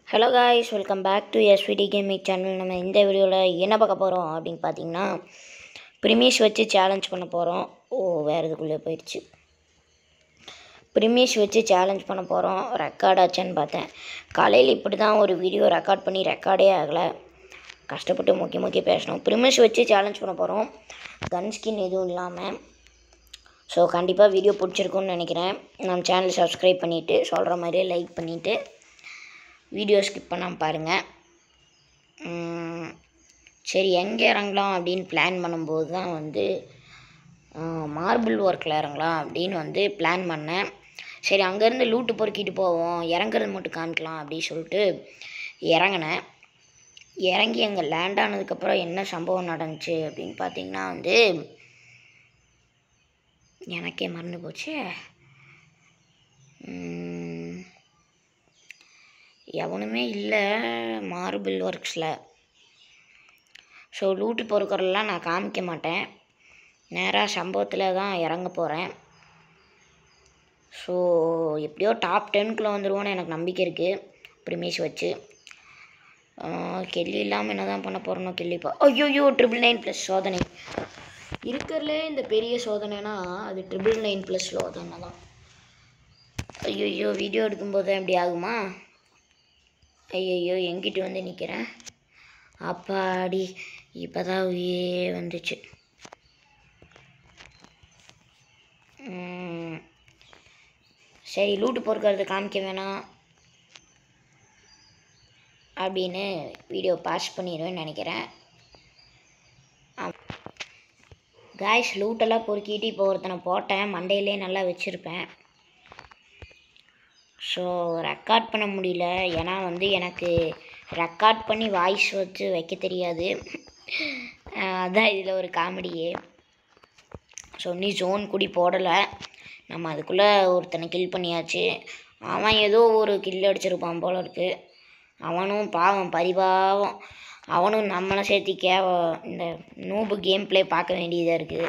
Hello guys welcome back to SVD gaming channel நம்ம இந்த வீடியோவில் என்ன பார்க்க போகிறோம் அப்படின்னு பார்த்தீங்கன்னா ப்ரிமிஸ் வச்சு சேலஞ்ச் பண்ண போகிறோம் ஓ வேறு இதுக்குள்ளே போயிடுச்சு ப்ரிமிஸ் வச்சு சேலஞ்ச் பண்ண போகிறோம் ரெக்கார்ட் ஆச்சான்னு பார்த்தேன் காலையில் இப்படி தான் ஒரு வீடியோ ரெக்கார்ட் பண்ணி ரெக்கார்டே ஆகலை கஷ்டப்பட்டு முக்கிய முக்கிய பேசணும் ப்ரிமிஸ் வச்சு சேலஞ்ச் பண்ண போகிறோம் கன் ஸ்கின் எதுவும் இல்லாமல் ஸோ கண்டிப்பாக வீடியோ பிடிச்சிருக்குன்னு நினைக்கிறேன் நம்ம சேனல் சப்ஸ்கிரைப் பண்ணிவிட்டு சொல்கிற மாதிரியே லைக் பண்ணிவிட்டு வீடியோ ஸ்கிப் பண்ணாமல் பாருங்கள் உம், சரி எங்கே இறங்கலாம் அப்படின்னு பிளான் பண்ணும்போது தான் வந்து மார்பிள் ஒர்க்கில் இறங்கலாம் அப்படின்னு வந்து பிளான் பண்ணேன் சரி அங்கேருந்து லூட்டு பொறுக்கிட்டு போவோம் இறங்குறது மட்டும் காமிக்கலாம் அப்படின்னு சொல்லிட்டு இறங்கினேன் இறங்கி அங்கே லேண்ட் ஆனதுக்கப்புறம் என்ன சம்பவம் நடந்துச்சு அப்படின்னு பார்த்தீங்கன்னா வந்து எனக்கே மறந்து போச்சு உம், எவனுமே இல்லை மார்பிள் ஒர்க்ஸில் ஸோ லூட்டு பொறுக்கிறதெல்லாம் நான் காமிக்க மாட்டேன் நேராக சம்பவத்தில் தான் இறங்க போகிறேன் ஸோ எப்படியோ டாப் டென்க்குள்ளே வந்துடுவோன்னு எனக்கு நம்பிக்கை இருக்குது ப்ரிமேஷ் வச்சு ஆஹ் கெல்லி இல்லாமல் என்ன தான் பண்ண போகிறோனோ கெல்லிப்பா ஐயோயோ ட்ரிபிள் நைன் ப்ளஸ் சோதனை இருக்கிறதுலே இந்த பெரிய சோதனைனா அது ட்ரிபிள் நைன் ப்ளஸ் சோதனை தான் ஐயோ வீடியோ எடுக்கும்போது தான் இப்படி ஆகுமா ஐயையோ எங்கிட்ட வந்து நிற்கிறேன் அப்பாடி இப்போ தான் உயிரே வந்துச்சு உம், சரி லூட்டு பொறுக்கிறது காமிக்க வேணாம் அப்படின்னு வீடியோ பாஸ் பண்ணிடுவேன்னு நினைக்கிறேன் காய்ஸ் லூட்டெல்லாம் பொறுக்கிட்டு இப்போ ஒருத்தனை போட்டேன் மண்டையிலே நல்லா வச்சுருப்பேன் ஸோ ரெக்கார்ட் பண்ண முடியல ஏன்னா வந்து எனக்கு ரெக்கார்ட் பண்ணி வாய்ஸ் வச்சு வைக்க தெரியாது அஹ் அதான் இதில் ஒரு காமெடியே ஸோ நீ ஜோன் குடி போடலை நம்ம அதுக்குள்ளே ஒருத்தனை கில் பண்ணியாச்சு அவன் ஏதோ ஒரு கில் அடிச்சிருப்பான் போல இருக்கு அவனும் பாவம் பரிபாவம் அவனும் நம்மளை சேர்த்து கேவ இந்த நூபு கேம் ப்ளே பார்க்க வேண்டியதாக இருக்குது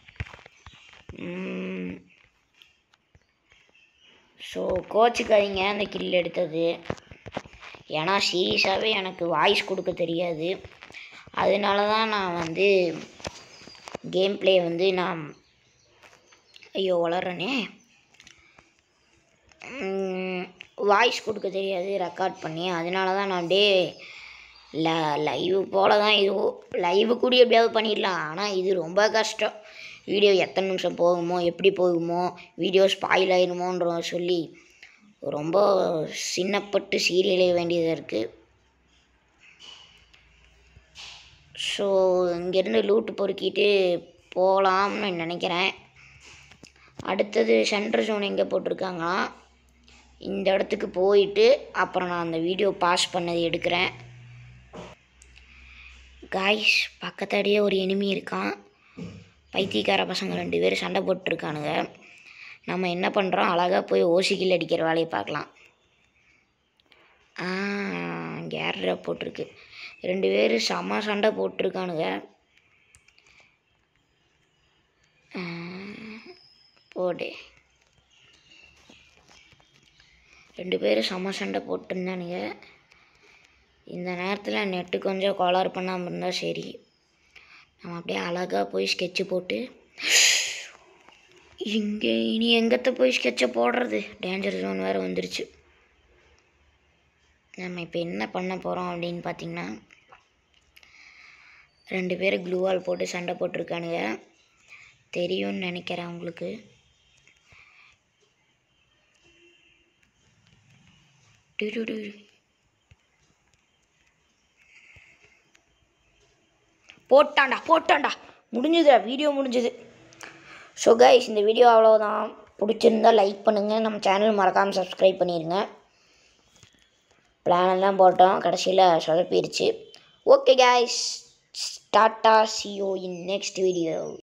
ஸோ கோச்சுக்காதீங்க அந்த கில் எடுத்தது ஏன்னா சீரியஸாகவே எனக்கு வாய்ஸ் கொடுக்க தெரியாது அதனால தான் நான் வந்து கேம் ப்ளே வந்து நான் ஐயோ வளர்றனே வாய்ஸ் கொடுக்க தெரியாது ரெக்கார்ட் பண்ணி அதனால தான் நான் அப்படியே ல லைவ் போல தான் இது லைவ் கூட எப்படியாவது பண்ணிடலாம் ஆனால் இது ரொம்ப கஷ்டம் வீடியோ எத்தனை நிமிஷம் போகுமோ எப்படி போகுமோ வீடியோ ஸ்பாயில் ஆயிருமோன்ற சொல்லி ரொம்ப சின்னப்பட்டு சீரியலே வேண்டியதாக இருக்குது ஸோ இங்கேருந்து லூட்டு பொறுக்கிட்டு போகலாம்னு நினைக்கிறேன் அடுத்தது சென்ட்ரல் ஜோன் எங்கே போட்டிருக்காங்க இந்த இடத்துக்கு போயிட்டு அப்புறம் நான் அந்த வீடியோ பாஸ் பண்ணது எடுக்கிறேன் காய்ஸ் பக்கத்தாடியே ஒரு எனிமி இருக்கான் பைத்தியக்கார பசங்க ரெண்டு பேரும் சண்டை போட்டுருக்கானுங்க நம்ம என்ன பண்ணுறோம் அழகாக போய் ஓசிக்கில் அடிக்கிற வேலையை பார்க்கலாம் ஆ கேர போட்டிருக்கு ரெண்டு பேரும் செம சண்டை போட்டிருக்கானுங்க ஆ, போடு ரெண்டு பேரும் செம சண்டை போட்டிருந்தானுங்க இந்த நேரத்தில் நெட்டு கொஞ்சம் கோளாறு பண்ணாமல் இருந்தால் சரி நம்ம அப்படியே அழகாக போய் ஸ்கெட்சு போட்டு இங்கே இனி எங்கத்த போய் ஸ்கெட்சை போடுறது டேஞ்சர் ஜோன் வேறு வந்துருச்சு நம்ம இப்போ என்ன பண்ண போகிறோம் அப்படின்னு பார்த்தீங்கன்னா ரெண்டு பேரும் க்ளூவால் போட்டு சண்டை போட்டிருக்கானுங்க தெரியும்னு நினைக்கிறேன் உங்களுக்கு டு டு டு. போட்டான்டா போட்டான்டா முடிஞ்சுதுடா வீடியோ முடிஞ்சுது ஸோ கைஸ் இந்த வீடியோ அவ்வளோதான் பிடிச்சிருந்தா லைக் பண்ணுங்கள் நம்ம சேனல் மறக்காமல் சப்ஸ்கிரைப் பண்ணிடுங்க பிளான் எல்லாம் போட்டோம் கடைசியில் சொதப்பிடுச்சு okay guys tata see you in next video